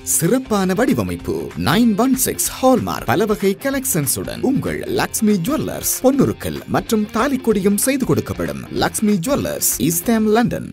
சிறப்பான வடிவமைப்பு nine one six hallmark பல வகை கலெக்ஷன்ஸுடன் உங்கள் லக்ஷ்மி ஜுவல்லர்ஸ் பொன்னுருக்கல் மற்றும் தாலிக்கொடியும் செய்து கொடுக்கப்படும் லக்ஷ்மி ஜுவல்லர்ஸ் ஈஸ்டாம் லண்டன்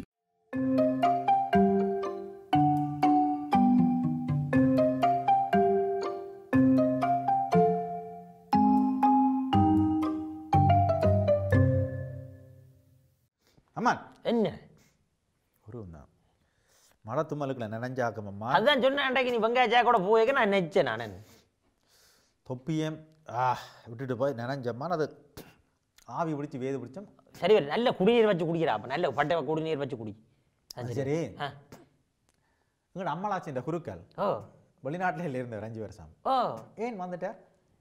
அம்மான் என்ன ஒரு மரத்துமலுக்குல நினைஞ்சாக்கம் அம்மா அதுதான் சொன்னேன் அன்றைக்கு நீ வெங்காய ஜா கூட போய்க்க நான் நெச்சேன் நான் தொப்பியம் ஆ விட்டுட்டு போய் நினைஞ்சம்மா அது ஆவி பிடிச்சி வேது பிடிச்சோம் சரி வர நல்ல குடிநீர் வச்சு குடிக்கிறா அப்ப நல்ல பட்டை குடிநீர் வச்சு குடி அது சரி ஆ. இங்கட அம்மலாச்சி இந்த குருக்கள் ஓ வெளிநாட்டில் இருந்தவர் அஞ்சு வருஷம் ஓ ஏன் வந்துட்டார்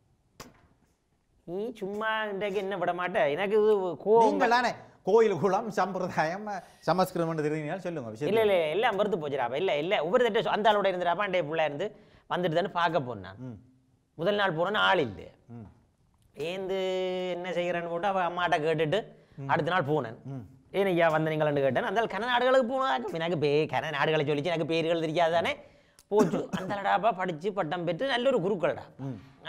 நீ சும்மா இன்றைக்கு என்ன விட மாட்ட எனக்கு இது கோவம் நீங்கள் தானே கோயில் குளம் சம்பிரதாயம் சமஸ்கிருதம் தெரியுங்க சொல்லுங்க இல்ல விஷயம் இல்ல எல்லாம் மறுத்து போச்சுடாப்பா இல்ல இல்ல ஒவ்வொரு தட்ட அந்த ஆளோட இருந்துடாப்பா அண்டே புள்ள இருந்து வந்துட்டு தானே பார்க்க போனேன் நான் ம் முதல் நாள் போனேன்னு ஆள் இல்லை ம் ஏந்து என்ன செய்கிறேன்னு போட்டு அவள் அம்மாட்ட கேட்டுட்டு அடுத்த நாள் போனேன் ம் ஏன் ஐயா வந்த நீங்களான்னு கேட்டேன் அந்த கன நாடுகளுக்கு போனதாக்கும் எனக்கு பே கன நாடுகளை சொல்லிச்சு எனக்கு பேர்கள் தெரியாது தானே போச்சு அந்த லடாப்பா படித்து பட்டம் பெற்று நல்ல ஒரு குருக்கள்டா ம். ஆ?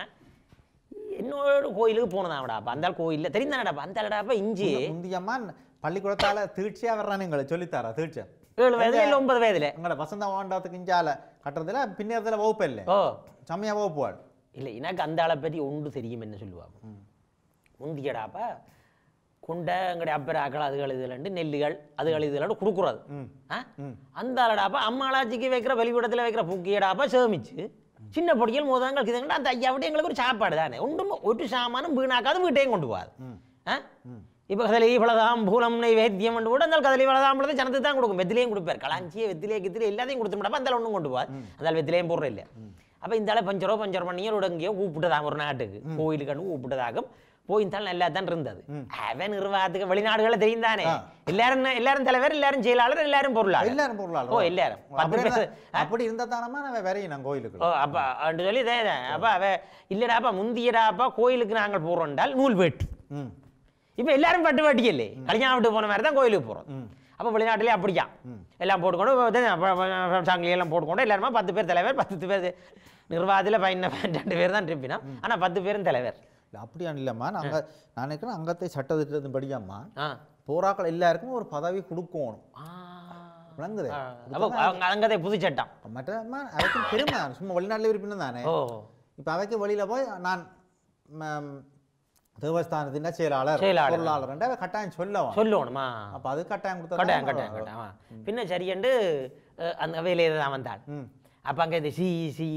இன்னொரு கோயிலுக்கு போனதாடாப்பா அந்த ஆள் கோயிலில் தெரிந்தானடாப்பா அந்த லடாப்பா இஞ்சி முந்தியம்மா பள்ளிக்கூடத்தால தீட்சியா வர்றானுங்களை சொல்லித்தாரா தீட்சை ஏழு வயதுல இல்லை ஒன்பது வயதுல எங்களோட வசந்த வாண்டத்துக்கு இஞ்சால கட்டுறதுல பின்னேறதுல வகுப்பு இல்லை ஓ செம்மையா வகுப்புவாள் இல்லை எனக்கு அந்த ஆளை பற்றி ஒன்று தெரியும் என்ன சொல்லுவாங்க முந்தியடாப்பா குண்டை எங்களுடைய அப்பர் ஆக்கள் அதுகள் இதுலண்டு நெல்லுகள் அதுகள் இதுலண்டு கொடுக்குறது ம் ஆ? ம். அந்த ஆளடாப்பா அம்மாளாச்சிக்கு வைக்கிற வெளிக்கூடத்தில் வைக்கிற பூக்கியடாப்பா சேமிச்சு சின்ன பொடிகள் மோதங்கள் இதுங்கள்ட்ட அந்த ஐயா விட்டு எங்களுக்கு ஒரு சாப்பாடு தானே ஒன்றும் ஒரு சாமானும் வீணாக்காது வீட்டையும் கொண்டு போகாது ம் ஆ இப்போ கதலி பலதாம் பூலம் நைவேத்தியம் பண்ணி கூட அந்த கதலி பலதாம் பழத்தை ஜனத்துக்கு தான் கொடுக்கும் வெத்திலையும் கொடுப்பார் களஞ்சிய வெத்திலே கித்திலே எல்லாத்தையும் கொடுத்து மாட்டா அந்த ஒன்றும் கொண்டு போவார் அந்த வெத்திலையும் போடுற இல்லை அப்போ இந்த ஆளை பஞ்சரோ பஞ்சர் பண்ணியோ ஒரு எங்கேயோ கூப்பிட்டதாம் ஒரு நாட்டுக்கு கோயிலுக்கு கூப்பிட்டதாகும் போய் இந்த ஆள் நல்லா தான் இருந்தது அவன் நிர்வாகத்துக்கு வெளிநாடுகளை தெரியும் தானே ஆ. எல்லாரும் எல்லாரும் தலைவர் எல்லாரும் செயலாளர் எல்லாரும் பொருளாளர் எல்லாரும் பொருளாளர் ஓ எல்லாரும் பத்து அப்படி பேர் இருந்தா- அப்படி இருந்தா தானம்மா நான் வரையும் நான் கோயிலுக்கு ஓ அப்பா அப்படின்னு சொல்லி இதே தான். அப்பா அவ இல்லடாப்பா முந்தியடாப்பா கோயிலுக்கு நாங்கள் போறோம் என்றால் நூல் வெட்டு ம் இப்போ எல்லாரும் பட்டு வாட்டி இல்லை கல்யாணம் விட்டு போன மாதிரி தான் கோயிலுக்கு போகிறோம் ம். அப்போ வெளிநாட்டிலே அப்படியா எல்லாம் போட்டுக்கொண்டு சங்கிலி எல்லாம் போட்டுக்கொண்டு எல்லாருமே பத்து பேர் தலைவர் பத்து பேர் நிர்வாகத்தில் பையன் ரெண்டு பேர் தான் இருப்பினா ஆனால் பத்து பேரும் தலைவர் இல்ல அப்படியா இல்லைம்மா நாங்கள் நான் நினைக்கிறேன் அங்கத்தை சட்டத்திட்டத்தின் படியாம்மா ஆ போராக்கள் எல்லாருக்கும் ஒரு பதவி கொடுக்கணும் ஆ. விளங்குது ஆ. அப்போ அவங்க அங்கதே புது சட்டம் மற்றம்மா அவைக்கு பெருமை சும்மா வெளிநாட்டில் இருப்பினும் தானே ஓ இப்போ அவைக்கு வெளியில போய் நான் ம், தேவஸ்தானத்தின் செயலாளர் செயலாளர். பொருளாளர் அவை கட்டாயம் சொல்லவும் சொல்லணுமா அப்போ அது கட்டாயம் கொடுத்தா கட்டாயம் கட்டாயம் கட்டாயம் பின்ன சரியண்டு அஹ், அந்த வேலையில தான் வந்தாள் ம் அப்போ அங்கே இந்த சி சி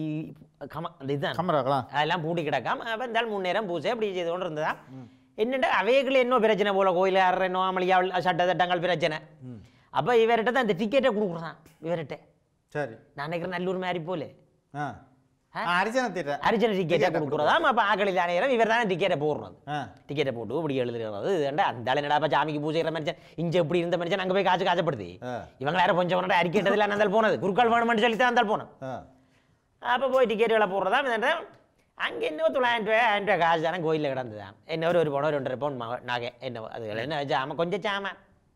கம அந்த இதுதான் கமராக்கலாம் அதெல்லாம் பூட்டி கிடக்காம அப்போ இருந்தாலும் மூணு நேரம் பூசை அப்படி செய்து கொண்டு இருந்ததா என்னடா அவைகள என்ன பிரச்சனை போல கோயில் ஆடுற நோமலியாவில் சட்ட சட்டங்கள் பிரச்சனை அப்போ இவர்கிட்ட தான் இந்த டிக்கெட்டை கொடுக்குறான் இவர்கிட்ட சரி நான் நினைக்கிறேன் நல்லூர் மாதிரி போல ஆ ஆ? அரிசன திட்டம் அரிஜன டிக்கெட்டை கொடுக்குறதா அப்போ ஆக்களில் அணையிறம் இவர் தானே டிக்கெட்டை போடுறது ஆ டிக்கெட்டை போட்டு இப்படி எழுதுறது இதுண்டா அந்த ஆள் என்னடா சாமிக்கு பூஜை செய்கிற மனுஷன் இஞ்ச இப்படி இருந்த மனுஷன் அங்கே போய் காசு காசப்படுது ஆ. இவங்க யாரும் கொஞ்சம் கொண்டு அறிக்கைட்டதில் அந்த போனது குறுக்கால் வேணும்னு சொல்லி தான் அந்த போனோம் ஆ அப்போ போய் டிக்கெட்டுகளை போடுறதா இந்த அங்கே என்ன தொள்ளாயிரம் ரூபாய் ஆயிரம் ரூபாய் காசு தானே கோயிலில் கிடந்ததான் என்ன ஒரு ஒரு பவுன் ரெண்டரை பவுன் மக நகை என்ன அது என்ன ஜாம கொஞ்சம் ஜாம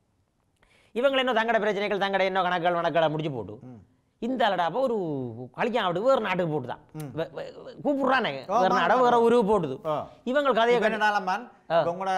இவங்களை என்ன தங்கட பிரச்சனைகள் தங்கட என்ன கணக்குகள் வணக்களை முடிச்சு போட்டு இந்த ஆளடாப்ப ஒரு கலிக்கான் அப்படி வேறு நாட்டுக்கு போட்டுதான் வெ- வெ- வெ- கூப்பிடுறானே வேறு நாடா வேற உருவு போட்டுது ஓ. இவங்க கதையை இப்போ கண்டு- என்னடாலம்மான் இப்போ உங்களோட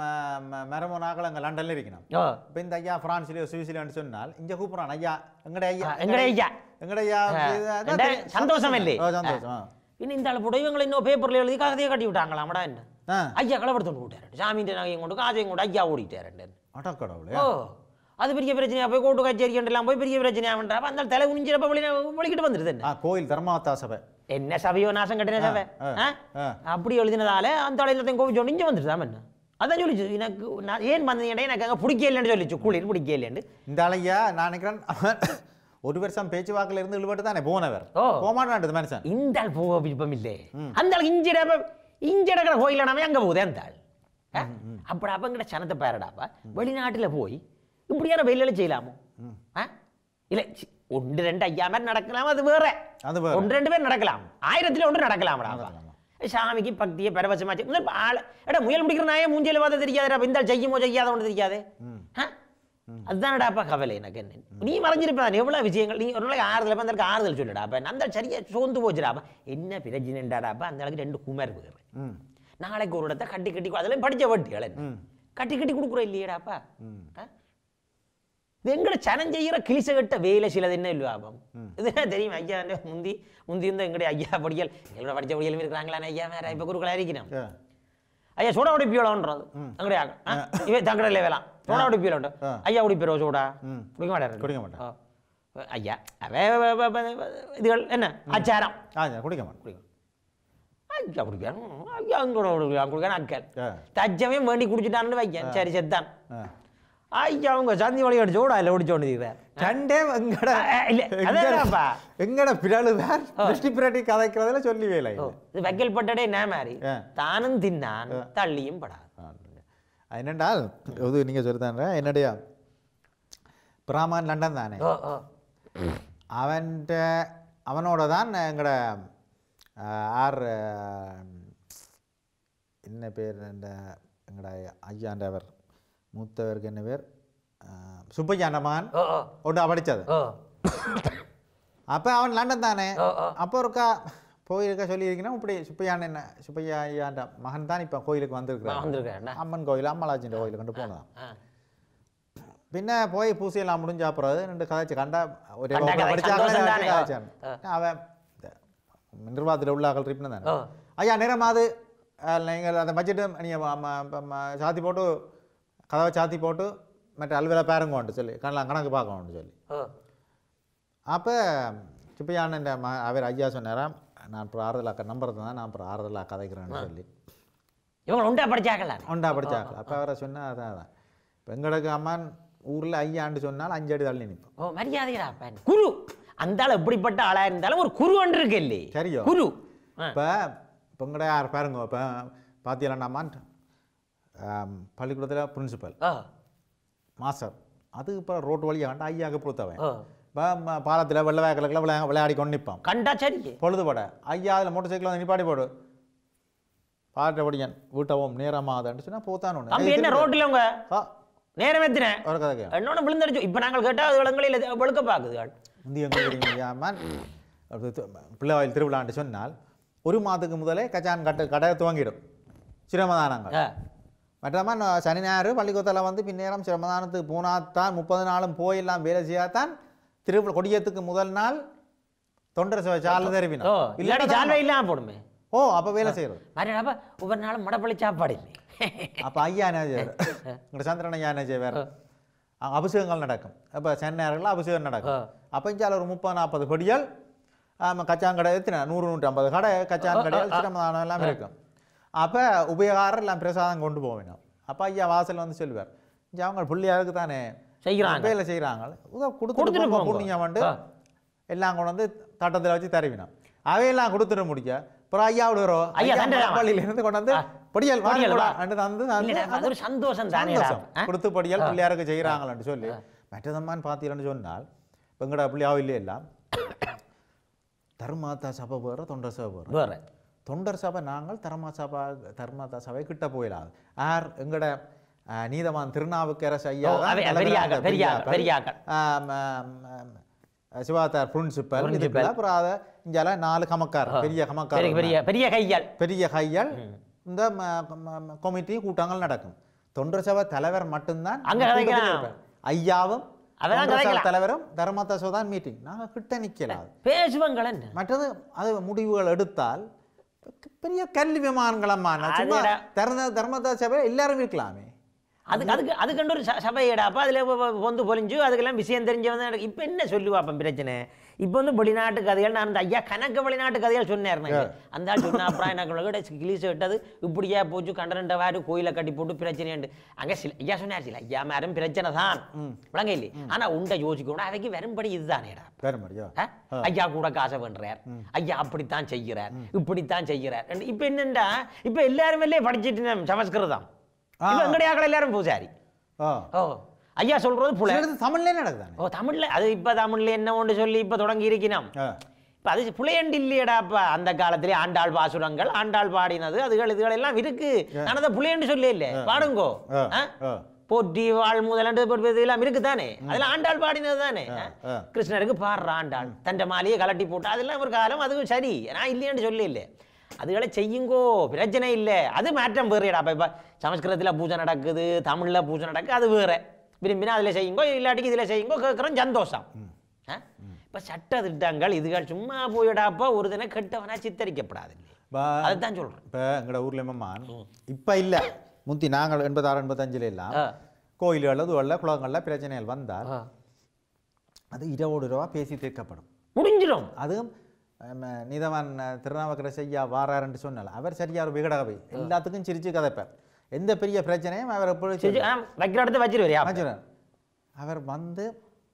மரமோ நாக்கள் அங்கே லண்டன்ல இருக்கணும் ஓ இப்போ இந்த ஐயா பிரான்ஸ்லயோ சுவிஸ்லாண்டு சொன்னால் இங்க கூப்பிடுறான் ஐயா எங்கட ஐயா ஆ, எங்கட ஐயா. எங்கட ஐயா ஆ, இது அதான் என்ட தெரியும். சந்தோஷம் இல்லை ஓ சந்தோஷம் ஆ. இன்னும் இந்த ஆள் போட்டு இவங்களை இன்னும் பேப்பர்ல எழுதி கதையை கட்டி விட்டாங்களாமடா என்ன ஆ ஐயா களப்படுத்து விட்டாரு சாமியின் நகையும் கொண்டு காசையும் கொண்டு ஐயா ஓடிட்டாரு அடக்கடவுளே ஓ அது பெரிய பிரச்சனையா போய் கோர்ட்டு கச்சேரி எல்லாம் போய் பெரிய பிரச்சனையா பண்றப்ப அந்த தலை குனிஞ்சிரப்ப வெளி வெளிக்கிட்டு வந்துருது என்ன ஆ கோயில் தர்மாவத்தா சபை என்ன சபையோ நாசம் கட்டின சபை ஆ, ஆ? ஆ. அப்படி எழுதினதால அந்த எல்லாத்தையும் கோவி சொன்னிஞ்சு வந்துருதாம என்ன அதான் சொல்லிச்சு எனக்கு நான் ஏன் வந்தீங்கன்னா எனக்கு அங்கே பிடிக்கலன்னு சொல்லிச்சு குளிர் பிடிக்கலன்னு இந்த ஆளையா நான் நினைக்கிறேன் அவன் ஒரு வருஷம் பேச்சுவாக்கில் இருந்து இழுபட்டு தானே போனவர் ஓ. போமாட்டான் மனுஷன் இந்த ஆள் போக விருப்பம் இல்லை அந்த ஆள் இஞ்சிடப்ப இஞ்சிடக்கிற கோயில நாமே அங்கே போகுது அந்த ஆள் ஆ? அப்படி அப்பங்கிட்ட சனத்தை பேரடாப்பா வெளிநாட்டுல போய் இப்படியான வெயிலில் செய்யலாமோ ஆ? இல்லை சி, ஒன்று ரெண்டு ஐயா மாதிரி நடக்கலாம் அது வேற அது வேற. ஒன்று ரெண்டு பேர் நடக்கலாம் ஆயிரத்துல ஒன்று நடக்கலாம்டா நடக்கலாமா. சாமிக்கு பக்தியை பரவசமாச்சு இந்த ஆள் எடா முயல் பிடிக்கிற நாயே மூஞ்சியில பார்த்து தெரியாதுடா இந்த ஆள் செய்யுமோ செய்யாத ஒன்று தெரியாது ஆ? அதுதானடாப்பா கவலை எனக்கு என்ன நீ மறைஞ்சிருப்பா எவ்வளவு விஷயங்கள் நீ ஒரு நாளைக்கு ஆறுதல் அப்ப அந்த ஆளுக்கு ஆறுதல் சொல்லுடாப்பா அந்த ஆள் சரியா சோர்ந்து போச்சுடாப்பா என்ன பிரச்சனைடாடாப்பா அந்த ஆளுக்கு ரெண்டு குமார் போகிறேன் ம் நாளைக்கு ஒரு இடத்த கட்டி கட்டி கொடு- அதெல்லாம் படிச்ச வட்டிகள் ம். கட்டி கட்டி கொடுக்குறோம் இல்லையடாப்பா ஆ? இது எங்கட சனம் செய்கிற கிழிச கட்ட வேலை சிலது என்ன இல்லையாபம் இது என்ன தெரியும் ஐயா இந்த முந்தி முந்தி இருந்த எங்கடைய ஐயா படிக்கல் எங்களோட படிச்ச படிக்கலும் இருக்கிறாங்களான்னு ஐயா வேற இப்ப குறுக்களா இருக்கணும் ஏ ஐயா சோடா உடிப்பியோளன்றது அங்கடைய இவன் தங்கடல வேலாம் சோடா உடிப்பியோளன் ஆ. ஐயா உடிப்பியோ சோடா ம். குடிக்க மாட்டாரு குடிக்க மாட்டார். ஆ. ஐயா வே- வே- வே- வே- வே- இதுகள் என்ன ஆச்சாரம் ஆ ஞா, குடிக்க மாட்டேன் ஐயா குடிக்கணும் ஐயா அங்கோட குடிக்கலாம் குடிக்கணும் அக்கல் ஆ தச்சமே வேண்டி குடிச்சிட்டான்னு வைக்கேன் சரி செத்தான் ஆ ஐயா அவங்க சந்தி வழி அடிச்சு ஓடா இல்லை ஓடிச்சு ஒன்று ரெண்டே எங்கட ஆ, இல்ல, அதான்டாப்பா. எங்கட பிறகு வேர் திருஷ்டி பிரட்டி கதைக்கிறதுல சொல்லி வேலை ஓ இது வைக்கல் பட்டடே என்ன மாதிரி ஆ. தானும் தின்னான் தள்ளியும் படாது என்னென்றால் இது நீங்கள் சொல்லுதாங்க என்னுடைய பிராமன் லண்டன் தானே ஓ ஓ அவன்கிட்ட அவனோட தான் எங்களோட ஆர் என்ன பேர் இந்த எங்களோட ஐயாண்டவர் மூத்தவருக்கு என்ன பேர் சுப்பையாண்ட மகன் ஓ ஓ ஒன்றா படித்தது ஓ அப்போ அவன் லண்டன் தானே ஓ ஓ அப்போ ஒருக்கா போயிருக்க சொல்லியிருக்கணும் இப்படி சுப்பையான் என்ன சுப்பையா ஐயாண்ட மகன் தான் இப்போ கோயிலுக்கு வந்திருக்கிறான் வந்திருக்கேன்டா அம்மன் கோயில் அம்மலாச்சின்ற கோயிலுக்கு கொண்டு போனதான் ஆ பின்ன போய் பூசையெல்லாம் முடிஞ்ச அப்புறம் ரெண்டு கதைச்சு கண்டா ஒரே கண்டா வகுப்புல கதை, படிச்சாங்களே, சந்தோஷம் தானே? கதைச்சான். ஆ. அவன் இந்த நிர்வாகத்தில் உள்ள ஆக்கள் ட்ரிப்னு தானே ஓ ஐயா நேரமாவது அஹ், நீங்கள் அந்த பட்ஜெட்டு நீங்கள் சாத்தி போட்டு கதவை சாத்தி போட்டு மற்ற அலுவலை பாருங்கோன்ட்டு சொல்லி கணலாம் கணக்கு பார்க்கணும்னு சொல்லி ஓ அப்போ சிப்பையான இந்த ம அவர் ஐயா சொன்னாராம் நான் அப்புறம் ஆறுதலாக்க நம்புறது தான் நான் அப்புறம் ஆறுதலாக கதைக்கிறேன்னு சொல்லி இவங்க உண்டா படிச்சாக்கல ஒண்டா படிச்சாக்கள் அப்போ அவரை சொன்னா அதான் அதான் இப்போ எங்களுக்கு அம்மான் ஊரில் ஐயாண்டு சொன்னால் அஞ்சு அடி தள்ளி நிற்போம் ஓ மரியாதைடா அப்பன் குரு அந்த ஆள் எப்படிப்பட்ட ஆளா இருந்தாலும் ஒரு குரு ஒன்று இருக்கு இல்லையே சரியோ குரு ஆ. இப்போ இப்போ கூட யார் பாருங்க இப்போ பார்த்தீங்களா அம்மான் பள்ளிக்கூடத்தில் பிரின்சிபல் ஓ மாஸ்டர் அது இப்போ ரோட்டு வழியாக கண்டு ஐயாவுக்கு பொறுத்தவன் ஓ இப்போ பாலத்தில் வெள்ளை வேக்கலுக்குள்ள விளையா விளையாடி கொண்டு நிற்பான் கண்டா சரி பொழுதுபட ஐயா அதில் மோட்டர் சைக்கிள் வந்து நிப்பாடி போடு பாட்ட படியன் வீட்டவும் நேரமாதன்னு சொன்னால் போத்தான் தம்பி என்ன ரோட்டில் உங்க ஒன்று நேரம் எத்தினேன் ஒரு கதை என்னோட விழுந்தடிச்சு இப்போ நாங்கள் கேட்டால் அது விளங்களில் வெளுக்க பார்க்குது ஆள். முந்தைய தெரியுமான் பிள்ளை வாயில் திருவிழான்னு சொன்னால் ஒரு மாதத்துக்கு முதலே கச்சான் கட்டு கடை துவங்கிடும் சிரமதானங்கள் ஆ மற்றமா நான் சனி ஞாயிறு பள்ளிக்கூடத்தில் வந்து பின்னேரம் சிரமதானத்துக்கு போனாத்தான் முப்பது நாளும் போயெல்லாம் வேலை செய்யாதான் திருவிழா கொடியத்துக்கு முதல் நாள் தொண்டர் சபை சாலை ஓ தெரிவினோம் இல்லாட்டி இல்லாட்டி ஜால்வை இல்லாம போடுமே ஓ அப்போ வேலை செய்கிறது மரியாதை ஒவ்வொரு நாளும் மடப்பள்ளி சாப்பாடு இல்லை அப்போ ஐயா என்ன செய்வார் உங்களோட சந்திரன் ஐயா என்ன செய்வார் அங்க அபிஷேகங்கள் நடக்கும் அப்போ சென்னையர்கள் அபிஷேகம் நடக்கும் அப்போ இஞ்சால ஒரு முப்பது நாற்பது கொடிகள் ஆமாம் கச்சான் கடை எத்தனை நூறு நூற்றி ஐம்பது கடை கச்சான் கடைகள் சிரமதானம் எல்லாம் இருக்கும் அப்போ உபயோகாரம் எல்லாம் பிரசாதம் கொண்டு போவேணும் அப்போ ஐயா வாசல் வந்து சொல்லுவார் இங்கே அவங்க பிள்ளையாருக்கு தானே செய்கிறாங்க வேலை செய்கிறாங்க உதவ கொடுத்துட்டு கொடுத்துட்டு போங்க போங்க. புண்ணியம் வந்து ஆ. எல்லாம் கொண்டு வந்து தட்டத்தில் வச்சு தருவினோம் அவையெல்லாம் கொடுத்துட்டு முடிக்க அப்புறம் ஐயா விடுறோம் ஐயா தண்டனை. பள்ளியில இருந்து கொண்டு வந்து ஆ. பொடியல் பொடியல் வாங்கி வா. அண்டு தந்து தந்து இல்லடா, அது ஒரு சந்தோஷம் தானே சந்தோஷம். கொடுத்து படியால் பிள்ளையாருக்கு செய்கிறாங்களான்னு சொல்லி மற்றதம்மான்னு பார்த்தீங்கன்னு சொன்னால் இப்போ எங்கட பிள்ளையாவும் இல்லையே எல்லாம் தர்மாத்தா சபை வேறு தொண்டர் சபை வேறு வேற தொண்டர் சபை நாங்கள் தர்மா சபா தர்மாத்தா சபை கிட்ட போயிடாது ஆர் எங்கட அஹ், நீதவான் திருநாவுக்கரசு ஐயா ஓ, தான் அவை- தலைவராக பெரியாக்கள், பெரியாக்கள், பெரியாக்கள். பெரியாக்கள். ஆம், ஆம், ஆம், சிவாத்தார் பிரின்சிபல் Principal. இதுக்குள்ள அப்புறம் அதை இங்கால நாலு கமக்கார் பெரிய கமக்கார் பெரிய பெரிய பெரிய கையால் பெரிய கையால் இந்த கமிட்டி கூட்டங்கள் நடக்கும் தொண்டர் சபை தலைவர் மட்டும்தான் அங்க கூட்டத்தில் கதைக்கலாம். இருப்பார். ஐயாவும் அவர்தான் தொண்டர் சபை கதைக்கலாம். தலைவரும் தர்மதாசோ தான் மீட்டிங் நாங்க கிட்ட நிக்கலாம் பேசுவங்கள் என்ன மற்றது அது முடிவுகள் எடுத்தால் பெரிய கல்வி விமானங்களம்மா நான் சும்மா அதுடா. தர்ம தர்மதாச சபை எல்லாரும் இருக்கலாமே அதுக்கு அதுக்கு அதுக்கண்டு ஒரு ச- சபையடாப்பா அதில் பொந்து பொலிஞ்சு அதுக்கெல்லாம் விஷயம் தெரிஞ்சவன் தான் இப்போ என்ன சொல்லுவாப்பன் பிரச்சனை இப்போ வந்து வெளிநாட்டு கதைகள் நான் அந்த ஐயா கணக்கு வெளிநாட்டு கதைகள் சொன்னேன் எனக்கு அந்த ஆள் சொன்ன அப்புறம் எனக்கு கூட கிளீஸ் விட்டது இப்படியா போச்சு கண்டரண்ட வாரு கோயிலை கட்டி போட்டு பிரச்சனைண்டு அங்கே சில ஐயா சொன்னார் சில ஐயா மேரும் பிரச்சனை தான் விளங்க இல்லை ஆனால் உண்டை யோசிக்கணும் அவைக்கு வரும்படி இதுதானேடா வேறு மாதிரியா ஆ? ஐயா கூட காசை பண்றார் ஐயா அப்படித்தான் செய்கிறார் இப்படித்தான் செய்கிறார் இப்ப என்னண்டா இப்ப எல்லாரும் வெளியே படிச்சிட்டு சமஸ்கிருதம் ஆ. இப்ப எங்கடையாக்கள் எல்லாரும் பூசாரி ஓ ஓ ஐயா சொல்றது புல சிலது தமிழ்லே நடக்குதானே ஓ தமிழ்ல அது இப்ப தமிழ்ல என்ன ஒன்று சொல்லி இப்ப தொடங்கி இருக்கிறோம் ஆ. இப்ப அது புலையண்டு இல்லையடாப்பா அந்த காலத்திலே ஆண்டாள் பாசுரங்கள் ஆண்டாள் பாடினது அதுகள் இதுகள் எல்லாம் இருக்கு நான் அதை புலையண்டு சொல்ல இல்லை பாடுங்கோ ஆ, ஆ? ஆ. போற்றி வாழ் முதலண்டு போட்டு எல்லாம் இருக்குதானே அதுல ஆண்டாள் பாடினது தானே ஆ. கிருஷ்ணருக்கு பாடுற ஆண்டாள் தண்ட மாலையை கலட்டி போட்டு அதெல்லாம் ஒரு காலம் அது சரி நான் இல்லையான்னு சொல்ல இல்லை அதுகளை செய்யுங்கோ பிரச்சனை இல்லை அது மாற்றம் வேறுடா இப்போ இப்போ சமஸ்கிருதத்தில் பூஜை நடக்குது தமிழில் பூஜை நடக்குது அது வேற விரும்பினா அதில் செய்யுங்கோ இல்லாட்டிக்கு இதில் செய்யுங்கோ கேட்குறோம் சந்தோஷம் இப்போ சட்ட திட்டங்கள் இதுகள் சும்மா போயிடாப்ப ஒரு தினம் கெட்டவனா சித்தரிக்கப்படாது பா- அதுதான் சொல்றேன் இப்போ எங்களோட ஊர்ல மம்மான் இப்போ இல்லை முந்தி நாங்கள் எண்பத்தாறு எண்பத்தஞ்சில் எல்லாம் ஆ. கோயில்கள் அதுவல்ல குளங்களில் பிரச்சனைகள் வந்தால் ஆ. அது இரவோடு இரவா பேசி தீர்க்கப்படும் முடிஞ்சிடும் அதுவும் நம்ம நீதவான் திருநாவுக்கரசு ஐயா வாராருன்னு சொன்னால அவர் சரியா ஒரு விகடகவை எல்லாத்துக்கும் சிரிச்சு கதைப்பார் எந்த பெரிய பிரச்சனையும் அவர் எப்படி சரி, ஆ, வைக்கிற இடத்த வச்சிருவாரியா அமைச்சர் அவர் வந்து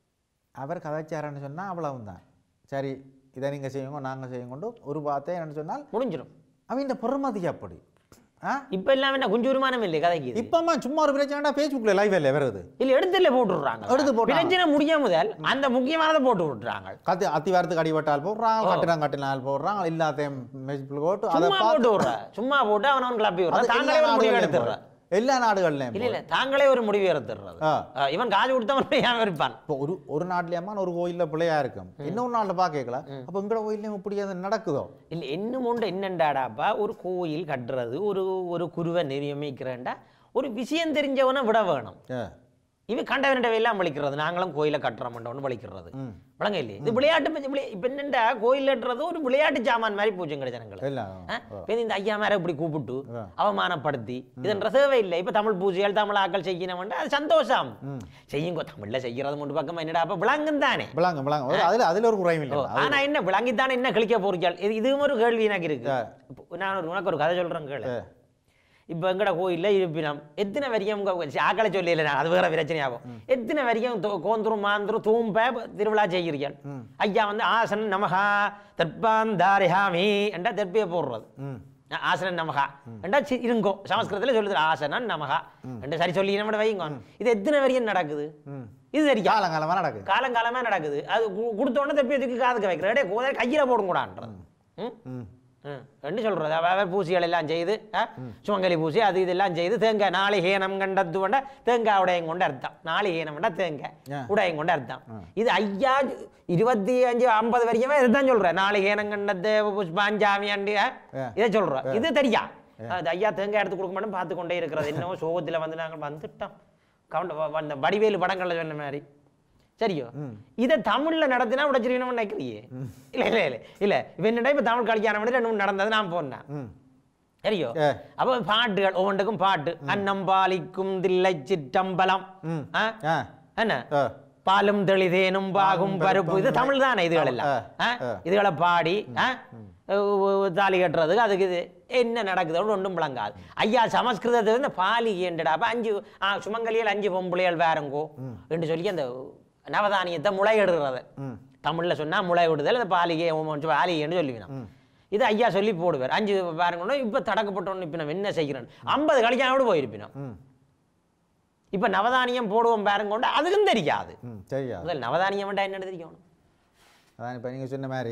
அவர் கதைச்சாருன்னு சொன்னால் அவ்வளவுதான் சரி இதை நீங்கள் செய்யுங்க நாங்கள் செய்யுங்கொண்டு ஒரு வார்த்தை என்னன்னு சொன்னால் முடிஞ்சிடும் அவன் பொறுமதி அப்படி ஆ இப்ப எல்லாம் என்ன கொஞ்சம் உருமானம் இல்லை கதைக்கு இது. இப்பமா சும்மா ஒரு பிரச்சனைடா ஃபேஸ்புக்கில் லைவ் இல்லை வருது இல்ல எடுத்துல போட்டு விடுறாங்க எடுத்து போட்டாங்க. பிரச்சனை முடிய முதல் அந்த முக்கியமானதை போட்டு விட்டுறாங்க கத்தி அத்திவாரத்துக்கு அடிபட்டால் போடுறாங்க கட்டிடம் கட்டினால் போடுறாங்க எல்லாத்தையும் மெசேஜ் போட்டு அதை சும்மா போட்டு விடுற சும்மா போட்டு அவனவன் கிளப்பி விடுற அது தாங்களே எல்லா ஒரு முடிவு நாடுகள்லையும் எடுத்துடுற போடு. எல்லா நாடுகள்லையும் இல்ல இல்ல தாங்களே ஒரு முடிவு எடுத்துடுறது ஆ. ஆ, இவன் காசு கொடுத்தவன் ஏன் இருப்பான் இப்போ ஒரு ஒரு நாட்டிலேயம்மா ஒரு கோயிலில் பிள்ளையா இருக்கும் இன்னொரு நாட்டில் பார்க்கல அப்போ எங்கட கோயிலையும் இப்படி அது நடக்குதோ இல்ல இன்னும் ஒன்று என்னண்டாடாப்பா ஒரு கோயில் கட்டுறது ஒரு ஒரு குருவை நியமிக்கிறேன்டா ஒரு விஷயம் தெரிஞ்சவனை விட வேணும் ஏ இவன் கண்டவன்ட எல்லாம் வலிக்கிறது நாங்களும் கோயிலை கட்டுறோம்னு வலிக்கிறது விளங்க இல்லையே இது விளையாட்டு பத்தி விளையா- இப்ப என்னண்டா கோயில் கட்டுறது ஒரு விளையாட்டு சாமான் மாதிரி பூஜைங்க ஜனங்களுக்கு எல்லாம் ஆ? இப்ப இந்த ஐயா மேல இப்படி கூப்பிட்டு அவமானப்படுத்தி இதன்ற சேவை இல்லை இப்ப தமிழ் பூஜைகள் தமிழ் ஆக்கள் செய்யணும் அது சந்தோஷம் செய்யுங்க தமிழ்ல செய்யறது மட்டும் பக்கம் என்னடா அப்ப விளங்கும் தானே விளாங்க விளாங்க ஒரு அதில் அதில் ஒரு குறையும் ஓ, இல்லை ஆனா என்ன விளங்கித்தானே என்ன கிழிக்க போறீர்கள் இது இதுவும் ஒரு கேள்வி எனக்கு இருக்கு இப்போ நான் ஒரு உனக்கு ஒரு கதை சொல்றேன் கேளு இப்போ எங்கட கோயில்ல இருப்பினம் எத்தனை வரைக்கும் உங்க ஆக்களை சொல்லல நான் அது வேற பிரச்சனையாகும் எத்தனை வரைக்கும் தோ- கோந்துரும் மாந்துரும் தூம்ப திருவிழா செய்கிறீர்கள் ஐயா வந்து ஆசன் நமகா தர்பாந்தாரிஹாமி என்ற தெற்பிய போடுறது ம் ஆ, ஆசனன் நமகா ரெண்டா சி- இருங்கோ சமஸ்கிருதத்துல சொல்லுது ஆசனன் நமகா ரெண்டு சரி சொல்லி நம்ம வைங்க இது எத்தனை வரைக்கும் நடக்குது இது தெரியும் காலங்காலமாக நடக்குது காலங்காலமா நடக்குது அது கு- கொடுத்த உடனே தப்பி எதுக்கு காதுக்கு வைக்கிற டே கோதை கையில போடும் கூடான்றது ம் ம் ம். என்ன சொல்றது அவ அவ பூசிகள் எல்லாம் செய்து ஆ? சுமங்கலி பூசி அது இதெல்லாம் செய்து தேங்காய் நாளை ஹேனம் கண்டது கொண்ட தேங்காய் உடையம் கொண்டு அர்த்தம் நாளை ஹேனம் கொண்ட தேங்காய் ஆ. உடையம் கொண்டு அர்த்தம் இது ஐயா இருபத்தி அஞ்சு ஐம்பது வரைக்குமே இதுதான் சொல்றேன் நாளை ஹேனம் கண்டது புஷ்பாஞ்சாமி அண்டு ஆ? ஆ. இதை சொல்றோம் இது தெரியா அது ஐயா தேங்காய் எடுத்து கொடுக்க மாட்டோம் பார்த்து கொண்டே இருக்கிறது என்னவோ சோகத்துல வந்து நாங்கள் வந்துட்டோம் கவுண்ட அந்த வடிவேலு படங்கள்ல சொன்ன மாதிரி சரியோ இதை தமிழ்ல நடத்தினா உடச்சிருக்கணும்னு நினைக்கிறியே இல்ல இல்ல இல்ல இல்ல இப்ப என்னடா இப்ப தமிழ் கல்யாணம் வந்து ரெண்டு மூணு நடந்தது நான் போனேன் ம் சரியோ ஏ. அப்ப பாட்டுகள் ஒவ்வொன்றுக்கும் பாட்டு அன்னம்பாலிக்கும் தில்லை சிற்றம்பலம் ம். ஆ? ஆ என்ன ஆ பாலும் தெளிதேனும் பாகும் பருப்பு இது தமிழ் தானே இதுகள் எல்லாம் ஆ, ஆ? ஆ. இதுகளை பாடி ஆ? உ- உ- தாலி கட்டுறதுக்கு அதுக்கு இது என்ன நடக்குதுன்னு ஒன்றும் விளங்காது ஐயா சமஸ்கிருதத்துல இருந்து பாலி ஏண்டடா அப்ப அஞ்சு ஆ, சுமங்கலியில் அஞ்சு பொம்பளைகள் வேறங்கோ என்று சொல்லி அந்த நவதானியத்தை முளையிடுறது ம் தமிழ்ல சொன்னா முளை விடுதல் அந்த பாலிகை பாலிகைன்னு சொல்லுவினோம் இது ஐயா சொல்லி போடுவார் அஞ்சு பாருங்கன்னா இப்ப தடக்கப்பட்டோன்னு இப்ப நம்ம என்ன செய்கிறோம் ஐம்பது கழிக்காம போயிருப்பினோம் ம் இப்ப நவதானியம் போடுவோம் பாருங்க கொண்டு அதுக்கும் தெரியாது ம் சரியா முதல் நவதானியம் வேண்டாம் என்ன தெரியும் அதான் இப்போ நீங்கள் சொன்ன மாதிரி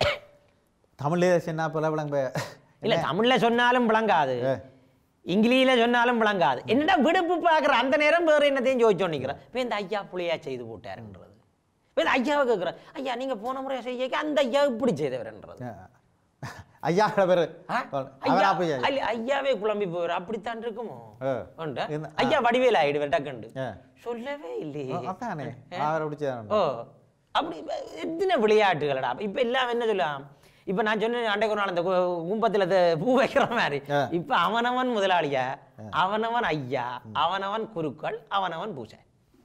தமிழ்லே சொன்னா போல விளங்க இல்ல தமிழ்ல சொன்னாலும் விளங்காது ஏ. இங்கிலீஷ்ல சொன்னாலும் விளங்காது என்னடா விடுப்பு பார்க்குற அந்த நேரம் வேற என்னத்தையும் ஜோதிச்சோம் நிற்கிறேன் இப்போ இந்த ஐயா புள்ளையா செய்து போட்டாருன்றது இப்போ இந்த ஐயாவை கேட்குறேன் ஐயா நீங்க போன முறை செய்ய அந்த ஐயா இப்படி செய்தவர்ன்றது ஐயா பேர் ஆ? அவர் ஐயா அப்படி அல்ல, ஐயாவே குழம்பி போவார் அப்படித்தான் இருக்குமோ ஆ. உண்டா? என்ன- ஐயா வடிவேல் ஆயிடுவேன் டக்குண்டு ஆ. சொல்லவே இல்லையே அதானே அவரை பிடிச்சதான் ஓ அப்படி இப்ப எத்தனை விளையாட்டுகளடா இப்ப எல்லாம் என்ன சொல்லலாம் இப்ப நான் சொன்னேன் அன்றைக்கு ஒரு நாள் அந்த கு- கும்பத்துல இந்த பூ வைக்கிற மாதிரி ஆ. இப்ப அவனவன் முதலாளியா அவனவன் ஐயா அவனவன் குருக்கள் அவனவன் பூசை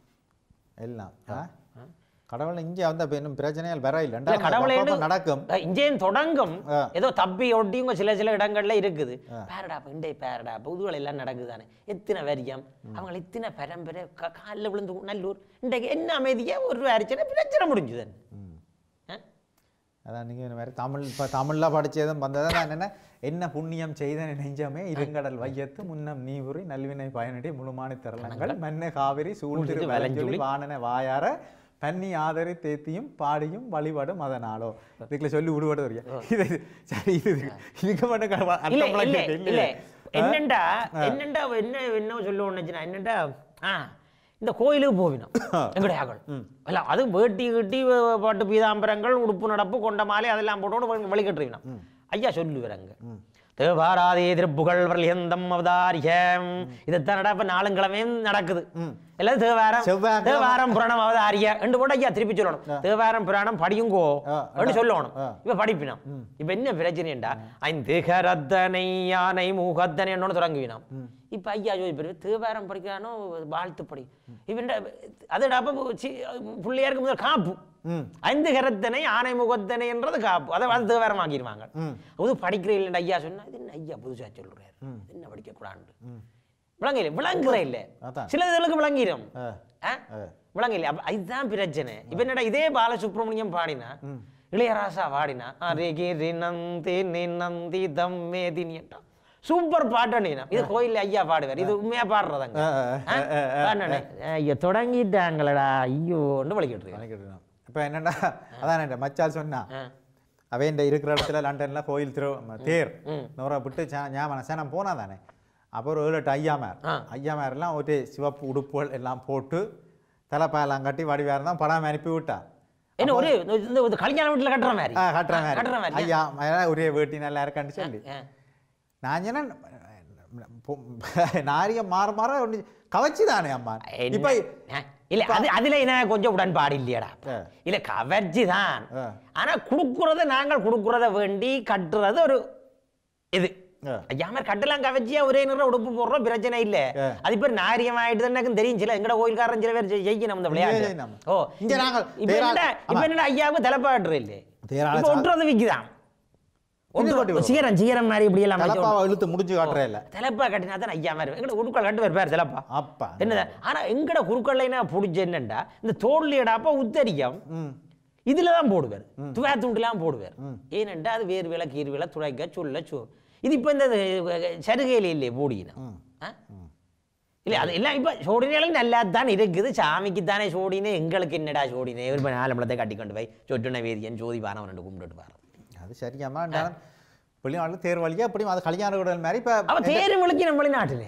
எல்லாம் ஆ? கடவுள் இங்கே வந்து அப்போ இன்னும் பிரச்சனைகள் வர இல்லை இல்ல, கடவுளை அப்பப்ப என்ன- நடக்கும் அஹ் இங்கேயும் தொடங்கும் ஆ. ஏதோ தப்பி ஒட்டியும் சில சில இடங்கள்ல இருக்குது பேரடா இண்டே பேரடா புதுகள் எல்லாம் நடக்குதானே எத்தனை வரியம் அவங்க இத்தனை பரம்பரை க- கால்ல விழுந்து நல்லூர் இன்றைக்கு என்ன அமைதியா ஒரு அரிச்சனை பிரச்சனை முடிஞ்சுது அதான் நீங்கள் இந்த மாதிரி தமிழ் இப்போ தமிழில் படித்ததும் வந்ததை நான் என்ன என்ன புண்ணியம் செய்த நெஞ்சமே இருங்கடல் வையத்து முன்னம் நீவுரி நல்வினை பயனடி முழுமான திரளங்கள் மன்ன காவிரி சூழ்திரு சூழ்திரு வலஞ்சொலி வலஞ்சொலி, வானன வாயார பன்னி ஆதரி தேத்தியும் பாடியும் வழிபாடும் அதனாலோ இதுக்குள்ள சொல்லி விடுபட வரையா இது சரி இது இதுக்கு மட்டும் க- இல்ல அர்த்தம் இல்ல விளங்கிருக்கு, இல்ல இல்லையே? என்னண்டா என்னண்டா என்ன என்ன சொல்லுவோம்னு என்னண்டா ஆ இந்த கோயிலுக்கு போவினோம் எங்கடையாக்கள் இல்ல அது வேட்டி கட்டி வ- பட்டு பீதாம்பரங்கள் உடுப்பு நடப்பு கொண்ட மாலை அதெல்லாம் போட்டோன்னு வழிகட்டுவினோம் ஐயா சொல்லுவாங்க தேவாராதே திருப்புகழ் வரலியந்தம் அவதாரியம் இதைத்தான் நட இப்ப நாளுங்கிழமையும் நடக்குது எல்லாம் தேவாரம் செவ்வாய்க்கிழமை. தேவாரம் புராணம் அவதாரிய ரெண்டு போட்டு ஐயா திருப்பி சொல்லணும் தேவாரம் புராணம் படியுங்கோ ஆ, அப்படின்னு சொல்லணும் ஆ. இப்ப படிப்பினோம் இப்ப என்ன பிரச்சனைண்டா ஐந்து கரத்தனை யானை மூகத்தனை என்னோட தொடங்குவினோம் இப்ப ஐயா ஜோதி பெரிய தேவாரம் படிக்கிறானோ வாழ்த்து படி இவன் அதோட அப்ப சி- பிள்ளையாருக்கு முதல் காப்பு ம் ஐந்து கரத்தனை ஆனை முகத்தனை என்றது காப்பு அதை வந்து தேவாரம் ஆக்கிடுவாங்க ம். அது படிக்கிற இல்லைன்னு ஐயா சொன்னா இது என்ன ஐயா புதுசா சொல்றாரு என்ன படிக்க கூடாது விளங்க இல்லை விளங்குற இல்ல அதான். சில இதுகளுக்கு விளங்கிடும் ஆ. ஆ? ஆ. விளங்க இல்லையா அப்ப இதுதான் பிரச்சனை இப்ப என்னடா இதே பாலசுப்ரமணியம் பாடினா இளையராசா பாடினா அருகிரி நந்தி நி நந்தி தம்மேதினி என்றான் சூப்பர் பாட்டணினா இது கோயில்ல ஐயா பாடுவார் இது உண்மையா பாடுறதாங்க ஆ, ஆ, ஆ? பாடுனே. ஐயோ தொடங்கிட்டாங்களடா ஐயோன்னு வலிக்கிட்டு நினைக்கிறேன் இப்போ என்னடா அதான் என்ன மச்சால் சொன்னா அவன் இருக்கிற இடத்துல லண்டன்ல கோயில் திரு தேர் நூறை விட்டு ஞாபகம் சேனம் போனா தானே அப்புறம் ஒரு ஏழு எட்டு ஐயாமார் ஆ. ஐயாமார் எல்லாம் ஒரு சிவப்பு உடுப்புகள் எல்லாம் போட்டு தலைப்பாயெல்லாம் கட்டி வடிவார் தான் படம் அனுப்பி விட்டா என்ன ஒரு இந்த இந்த கல்யாண வீட்டுல கட்டுற மாதிரி ஆ, கட்டுற ஆ, கட்டுற மாதிரி மாதிரி ஐயா மேல ஒரே வேட்டி நல்லா இருக்கான்னு சொல்லி ஆ. நான் என்ன நாரிய மாற மாற ஒண்ணு கவச்சி தானே அம்மா என்ன? இப்ப ஆ, இல்ல அது அதுல என்ன கொஞ்சம் உடன்பாடு இல்லையடா ஆ. இல்ல கவர்ச்சி தான் ஆ. ஆனா குடுக்குறத நாங்கள் குடுக்குறத வேண்டி கட்டுறது ஒரு இது ஆ. ஐயாம கட்டலாம் கவர்ச்சியா ஒரே நிறம் உடுப்பு போடுறோம் பிரச்சனை இல்ல ஆ. அது பேர் நாரியம் ஆயிடுதுன்னு எனக்கு தெரியும் சில எங்கட கோயில்காரன் சில பேர் ஜெய்- ஜெயிக்கணும் இந்த விளையாட்டு ஜெயிக்கணும். ஓ இங்க நாங்கள் இப்ப தேரா- என்ன இப்ப ஆமா. என்ன ஐயாவுக்கு தலைப்பாடுற இல்ல தேரால இப்ப சா- ஒட்டுறது விக்குதான் இன்னும் கொட்டி ஒட்டுறது- வரும். சீரம் சீரம் மாதிரி இப்படி எல்லாம் வச்சு தலப்பாவை இழுத்து முடிஞ்சு காட்டுறே இல்ல தலைப்பா கட்டினா தான் ஐயா மாதிரி எங்கட உடுக்கள் கட்டு பேர் தலைப்பா அப்பா என்னது ஆனா எங்கட குறுக்கள்ல என்ன பிடிச்ச என்னண்டா இந்த தோல்லியடாப்பா உத்தரியம் ம் இதுல தான் போடுவார் துவா துண்டுலாம் போடுவார் ஏனென்றா அது வேறு வேலை கீர் வேலை துடைக்க சொல்ல சோ இது இப்ப இந்த சருகையில இல்லையே போடினா இல்ல அது எல்லாம் இப்ப சோடினாலும் நல்லா தான் இருக்குது சாமிக்கு தானே சோடினே எங்களுக்கு என்னடா சோடினே ஒரு நாலு மலத்தை கட்டி கொண்டு போய் சொட்டுன வேதியன் ஜோதி பானவன் ரெண்டு கும்பிட்டு பாரு அது சரியாமா இருந்தாலும் வெளிநாட்டில் தேர் வழியா எப்படியும் அது கல்யாண குடல் மாதிரி இப்ப அவ தேரு விளக்கி நம்ம வெளிநாட்டுல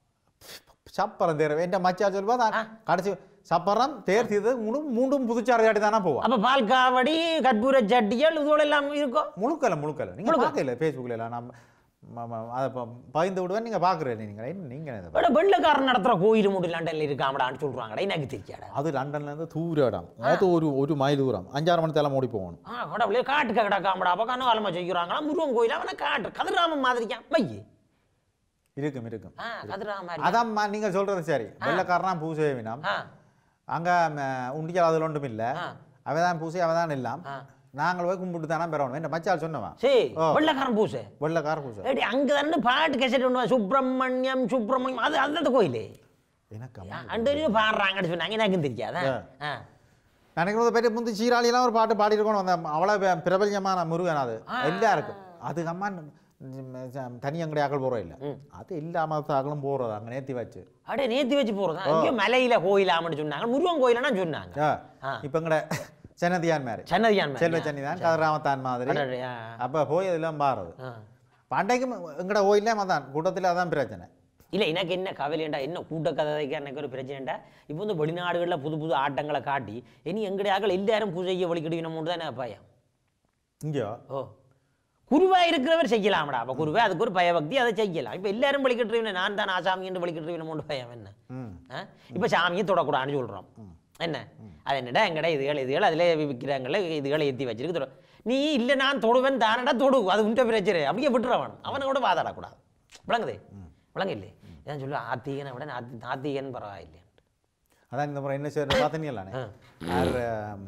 சப்பரம் தேர் என் மச்சா சொல்வா தான் கடைசி சப்பரம் தேர் தீர்த்து மூணு மூண்டும் புதுச்சாறு காட்டி தானே போவா அப்ப பால் காவடி கற்பூர சட்டிகள் இதோட எல்லாம் இருக்கும் முழுக்கல முழுக்கல நீங்க பார்க்கல ஃபேஸ்புக்கில் எல்லாம் நம்ம ம- ம- அதை ப- பகிர்ந்து விடுவேன் நீங்க பாக்குறேன் நீங்க என்ன நீங்க என்ன இதை விட வெள்ளக்காரன் நடத்துற கோயில் மூடி லண்டன்ல இருக்காமடான்னு சொல்றாங்கடா எனக்கு தெரியாடா அது லண்டன்ல இருந்து தூர இடம் அது ஒரு ஒரு மைல் தூரம் அஞ்சாறு மணி தேலம் ஓடி போகணும் ஆ கடவுளே காட்டுக்க கிடக்காமடா அப்ப கனகாலமா செய்கிறாங்களா முருகன் கோயில் அவனை காட்டு கதிராமன் மாதிரிக்கான் வையே இருக்கும் இருக்கும் ஆ கதிராம மாதிரி அதாம்மா நீங்க சொல்றது சரி வெள்ளக்காரனா பூசை வேணாம் ஆ அங்க உண்டிக்கல் அதில் ஒன்றும் இல்லை ஆ. அவதான் பூசை அவதான் எல்லாம் ஆ. நாங்கள் போய் கும்பிட்டு தானே பெறணும் என்ன மச்சால் சொன்னவன் சரி ஓ. வெள்ளக்காரன் பூசை வெள்ளக்கார பூசை ஏடி அங்க தானே பாட்டு கேசட் ஒன்று சுப்பிரமணியம் சுப்பிரமணியம் அது அது அந்த கோயில் எனக்கு அண்டு பாடுறாங்கன்னு சொன்னாங்க எனக்கும் தெரியாதா ஆ நினைக்கிறது பேர் முந்தி சீராளியெல்லாம் ஒரு பாட்டு பாடியிருக்கணும் அந்த அவ்வளோ பெ- பிரபல்யமான முருகன் அது எல்லாருக்கும் அதுக்கு அம்மா தனியங்கடையாக்கள் போகிறோம் இல்லை அது எல்லா மதத்தாக்களும் போகிறது அங்கே நேர்த்தி வச்சு அடே நேத்தி வச்சு போறதா அங்கேயோ மலையில கோயிலாமன்னு சொன்னாங்க முருகன் கோயிலனா சொன்னாங்க ஆ. இப்போ எங்கட சென்னதியான் மாதிரி சன்னதியான் மாதிரி. செல்வ சன்னிதான் கதிராமத்தான் மாதிரி அடடே, ஆ. அப்போ போய் அதெல்லாம் பாருது ஆ. பண்டைக்கும் எங்கட கோயிலே அதான் கூட்டத்தில் அதான் பிரச்சனை இல்ல எனக்கு என்ன கவலைண்டா என்ன கூட்ட கதைக்கு எனக்கு ஒரு பிரச்சனைண்டா இப்போ வந்து வெளிநாடுகளில் புது புது ஆட்டங்களை காட்டி இனி எங்களுடைய ஆக்கள் எல்லாரும் பூஜையை வழிக்கிடுவினோம்னு தான் எனக்கு பயம் இங்கே ஓ குருவா இருக்கிறவர் செய்யலாம்டா அப்போ குருவே அதுக்கு ஒரு பயபக்தி அதை செய்யலாம் இப்போ எல்லாரும் வழிக்கிட்டுருவின நான் தான் ஆசாமி என்று வழிக்கிட்டுருவினமோண்டு பயம் என்ன ம் ஆ? இப்ப சாமியை தொடக்கூடாதுன்னு சொல்றோம் என்ன அது என்னடா எங்கடா இதுகள் இதுகள் அதில் விற்கிறாங்கள இதுகளை ஏற்றி வச்சிருக்கு தொட நீ இல்லை நான் தொடுவேன் தானடா தொடு அது உண்ட பிரச்சனை அப்படியே விட்டுறவன் அவனை கூட வாதாடக்கூடாது விளங்குதே விளங்க இல்லை இதான் சொல்லுவேன் ஆத்திகனை விட நாத்தி நாத்திகன் பரவாயில்லை அதான் இந்த முறை என்ன செய்யறது பார்த்தீங்களானே ஆ. அவர் ஆம்,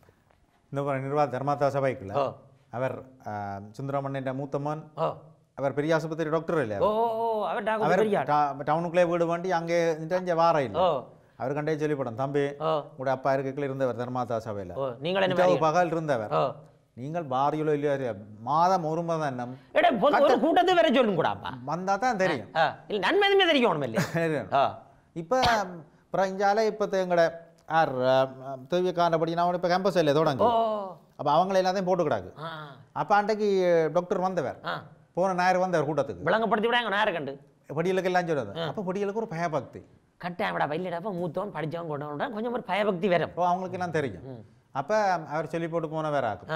இந்த முறை நிர்வாக தர்மாத்தா சபைக்குள்ள ஓ. அவர் ஆம், சுந்தரமண்ணன் மூத்தம்மன் ஓ அவர் பெரிய ஆஸ்பத்திரி டாக்டர் இல்லையா ஓ ஓ அவர் டாக்டர் அவர் பெரிய ஆள். டா- டவுனுக்குள்ளே வீடு வண்டி அங்கே இங்கே வார இல்லை ஓ அவர் கண்டே சொல்லிப்படும் தம்பி ஓ உங்களோட அப்பா இருக்கையில் இருந்தவர் தர்மாத்தா சபையில் ஓ நீங்கள் என்ன இரவு மாதிரி பகல் இருந்தவர் ஓ நீங்கள் பாரியிலோ இல்லையோ அறியா- மாதம் ஒரு மாதம் என்ன எடா பொது ஒரு கூட்டத்தை வேற சொல்லும் கூடாப்பா வந்தா தான் தெரியும் ஆ இல்லை நன்மதிமே தெரியணும் இல்லையா ஆ இப்போ அப்புறம் இஞ்சால இப்போ எங்கட யார் தெய்வக்காண்டபடி நான் இப்போ கேம்பஸ் இல்லை தொடங்கி ஓ அப்போ அவங்கள எல்லாத்தையும் போட்டு கிடாக்கு ஆ அப்போ அன்றைக்கு டாக்டர் வந்தவர் ஆ போன ஞாயிறு வந்தவர் கூட்டத்துக்கு விளங்கப்படுத்தி விடாங்க நேரம் கண்டு படியலுக்கு எல்லாம் சொல்லுது அப்போ படியலுக்கு ஒரு பயபக்தி கட்டாயம்டா இல்லைடாப்பா மூத்தவன் படித்தவன் கொண்டவன் கொஞ்சம் ஒரு பயபக்தி வரும் ஓ அவங்களுக்கு எல்லாம் தெரியும் அப்போ அவர் சொல்லி போட்டு போன வேற ஆக்கும் ஆ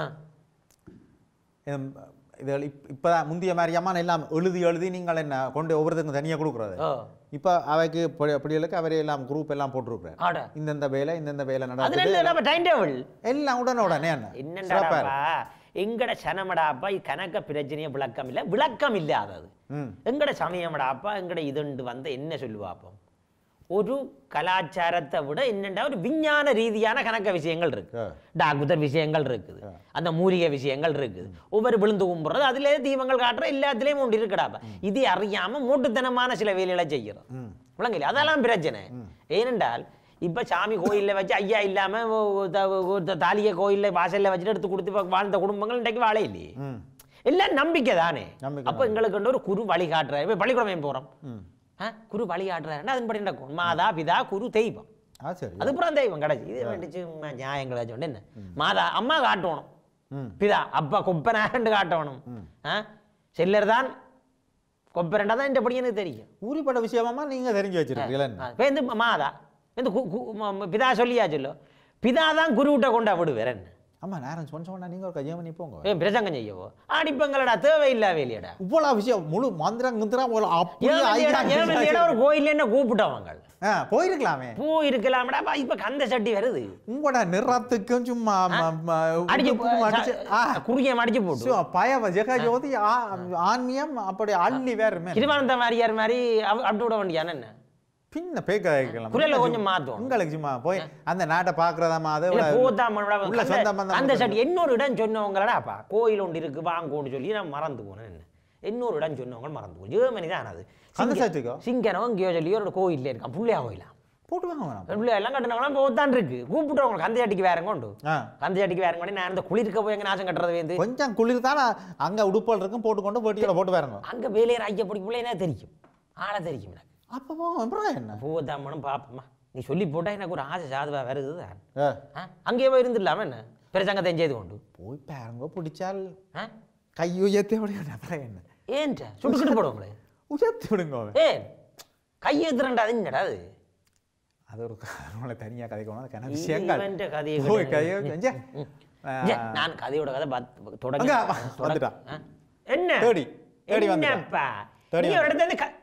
இது இது இப் இப்போ முந்தைய மாதிரி அம்மா எல்லாம் எழுதி எழுதி நீங்கள் என்ன கொண்டு ஒவ்வொருத்தருக்கும் தனியாக கொடுக்குறது ஓ இப்போ அவைக்கு படி- படிகளுக்கு அவரே எல்லாம் குரூப் எல்லாம் போட்டிருக்கிறார் ஆட இந்தந்த வேலை இந்தந்த வேலை அது நடக்குது நல்ல நம்ம டைம் டேபிள் எல்லாம் உடனே உடனே என்ன சிறப்பா என்னண்டாப்பா இருக்கு. எங்கட சனமடாப்பா இது கணக்க பிரச்சனைய விளக்கம் இல்லை விளக்கம் இல்லாதது ம் எங்கட சமயமடாப்பா எங்கட இதுண்டு வந்து என்ன சொல்லுவாப்போம் ஒரு கலாச்சாரத்தை விட என்னண்டா ஒரு விஞ்ஞான ரீதியான கணக்க விஷயங்கள் இருக்கு ஆ. டாகுதர் விஷயங்கள் இருக்குது அந்த மூலிகை விஷயங்கள் இருக்குது ஒவ்வொரு விழுந்து கும்புறது அதிலே தீபங்கள் காட்டுற எல்லாத்துலேயும் ஒன்று இருக்குடாப்பா இது அறியாம மூட்டுத்தனமான சில வேலைகளை செய்கிறோம் ம் விளங்கல அதெல்லாம் பிரச்சனை ஏனென்றால் இப்ப சாமி கோயில்ல வச்சு ஐயா இல்லாம ஒ- த- ஒ- த- தாலியை கோயில்ல வாசல்ல வச்சுட்டு எடுத்து கொடுத்து இப்ப வாழ்ந்த குடும்பங்கள் இன்றைக்கு வாழ இல்லையே ம் எல்லாம் நம்பிக்கை தானே நம்பிக்கை அப்ப எங்களுக்கு வந்து ஒரு குரு வழிகாட்டுறாரு இப்ப பள்ளிக்கூடம் ஏன் போறோம் ம் ஆ, குரு வழிகாட்டுறாருன்னா அதன்படி நடக்கும் மாதா பிதா குரு தெய்வம் ஆ சரி அதுக்கப்புறம் தெய்வம் கிடைச்சி இது வேண்டிச்சு சும்மா நியாயங்களை வச்சு என்ன மாதா அம்மா காட்டணும் ம் பிதா அப்பா கொப்பனாண்டு காட்டணும் ஆ செல்லர் தான் கொப்பரண்டா தான் இந்த படி எனக்கு தெரியும் ஊறிப்பட்ட விஷயமா நீங்க தெரிஞ்சு வச்சிருக்கீங்களா என்ன? இப்போ இந்த மாதா இந்த கு- கு- ம- ம- பிதா சொல்லியா சொல்லு பிதா தான் குருவிட்ட கொண்டா விடுவேன் என்ன ஆமா நேரம் சொன்ன சொன்னா நீங்க ஒரு கையம் பண்ணி போங்க ஏன் பிரசங்கம் செய்யவோ ஆடிப்பங்களடா தேவையில்லா வேலையடா இவ்வளவு விஷயம் முழு மந்திரம் கிந்திரம் ஒரு அப்படியே ஏன் ஐயா வேலையடா? ஏன் வேலையடா? ஒரு கோயில் என்ன கூப்பிட்டவங்க ஆ, போயிருக்கலாமே பூ இருக்கலாம்டா பா, இப்ப கந்த சட்டி வருது உங்களோட நிறத்துக்கும் சும்மா ம- ம- அடிச்சு உடுப்புக்கும் அடிச்சு ஆ, குறுகிய அடிச்சு போட்டு சு, பய ஜெகஜோதி ஆ- ஆன்மீகம் அப்படி அள்ளி வேறுமே திருவானந்த வாரியார் மாதிரி அவ- அப்படி விட வேண்டியான்னு என்ன பின்ன பேக்க வைக்கலாம் குரலை கொஞ்சம் மாத்துவோம் உங்களுக்கு சும்மா போய் அந்த நாட்டை பாக்குறதாமா அதை இல்ல விட போதா மனோட உள்ள கந்த- சொந்த பந்தம் கந்த சட்டி இன்னொரு இடம் சொன்னவங்களடாப்பா கோயில் ஒன்று இருக்கு வாங்கோன்னு சொல்லி நான் மறந்து போனேன் என்ன இன்னொரு இடம் சொன்னவங்க மறந்து போனேன் ஜெர்மனி தான் அது கந்த சிங்க- சட்டிக்கோ சிங்கனவோ இங்கேயோ சொல்லி ஒரு கோயில்ல இருக்கான் புள்ளையா கோயிலாம் போட்டு வாங்க வேணாம் புள்ளையா எல்லாம் கட்டினவங்களாம் போதான் இருக்கு கூப்பிட்டுறவங்க கந்த சட்டிக்கு வேற கொண்டு ஆ கந்த சட்டிக்கு வேற கொண்டு நான் அந்த குளிர்க்க போய் எங்க நாசம் கட்டுறது வந்து கொஞ்சம் குளிர் தானே அங்க உடுப்பல் இருக்கும் போட்டு கொண்டு போட்டியில போட்டு வேறங்க அங்க வேலையர் ஐயா பிடிக்க பிள்ளைனா தெரியும் ஆளை தெரியும் எனக்கு அப்போ போங்க அப்புறம் என்ன பூவத்தாமனும் பாப்போமா நீ சொல்லி போட்டா எனக்கு ஒரு ஆசை சாதுவா வருது தான் ஏ, ஆ? அங்கேயே போய் இருந்துடலாமா என்ன பெருசங்க செய்து கொண்டு போய் பாருங்க பிடிச்சால் ஆ? கை உயர்த்தி அப்படியே அப்புறம் என்ன ஏன்டா சுட்டுக்கிட்டு போடுவோங்களே உயர்த்தி விடுங்க ஏன் கையெழுத்துறண்டா அது என்னடா அது அது ஒரு நம்மளை தனியா கதைக்கணும் அது கன இது விஷயங்கள் இவன்ட்ட கதையை போய் விடு. கையை செஞ்ச ஏ, நான் கதையோட கதை பாத்- தொடங்கி அங்க தொடங்க- வந்துட்டான். ஆ? என்ன தேடி தேடி வந்துட்டான் என்னப்பா தேடி நீ ஒரு இடத்துல இருந்து க-